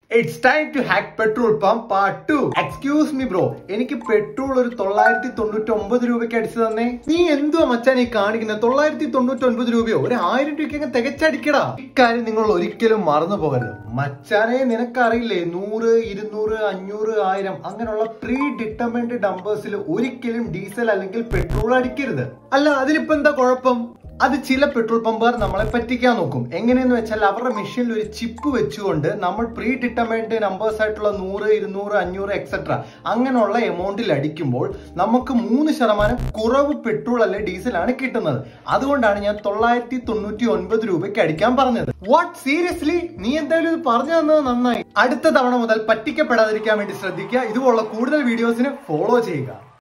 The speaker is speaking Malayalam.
it's time to hack petrol pump part two excuse me bro എനിക്ക് പെട്രോൾ ഒരു തൊള്ളായിരത്തി തൊണ്ണൂറ്റി ഒമ്പത് രൂപയ്ക്ക് അടിച്ചു തന്നെ നീ എന്തുവാ മച്ചാൻ ഈ കാണിക്കുന്നത് തൊള്ളായിരത്തി തൊണ്ണൂറ്റി ഒൻപത് രൂപയോ ഒരു ആയിരം രൂപയ്ക്ക് തികച്ചടിക്കടാ ഇക്കാര്യം നിങ്ങൾ ഒരിക്കലും മറന്നു പോകരുത് മച്ചാനെ നിനക്കറിയില്ലേ നൂറ് ഇരുന്നൂറ് അഞ്ഞൂറ് ആയിരം അങ്ങനെയുള്ള പ്രീ ഡിറ്റർമിൻഡ് നമ്പേഴ്സിൽ ഒരിക്കലും ഡീസൽ അല്ലെങ്കിൽ പെട്രോൾ അടിക്കരുത് അല്ല അതിലിപ്പോ എന്താ കുഴപ്പം അത് ചില പെട്രോൾ പമ്പുകാർ നമ്മളെ പറ്റിക്കാൻ നോക്കും എങ്ങനെയെന്ന് വെച്ചാൽ അവരുടെ മെഷീനിൽ ഒരു ചിപ്പ് വെച്ചുകൊണ്ട് നമ്മൾ പ്രീ ഡിറ്റർമൈൻഡ് നമ്പേഴ്സ് ആയിട്ടുള്ള നൂറ് ഇരുന്നൂറ് അഞ്ഞൂറ് എക്സെട്ര അങ്ങനെയുള്ള എമൗണ്ടിൽ അടിക്കുമ്പോൾ നമുക്ക് മൂന്ന് ശതമാനം കുറവ് പെട്രോൾ അല്ലെ ഡീസലാണ് കിട്ടുന്നത് അതുകൊണ്ടാണ് ഞാൻ തൊള്ളായിരത്തി തൊണ്ണൂറ്റി ഒൻപത് രൂപയ്ക്ക് അടിക്കാൻ പറഞ്ഞത് വാട്ട് സീരിയസ്ലി നീ എന്തായാലും ഇത് പറഞ്ഞു തന്നത് നന്നായി അടുത്ത തവണ മുതൽ പറ്റിക്കപ്പെടാതിരിക്കാൻ വേണ്ടി ശ്രദ്ധിക്കുക ഇതുപോലുള്ള കൂടുതൽ വീഡിയോസിന് ഫോളോ ചെയ്യുക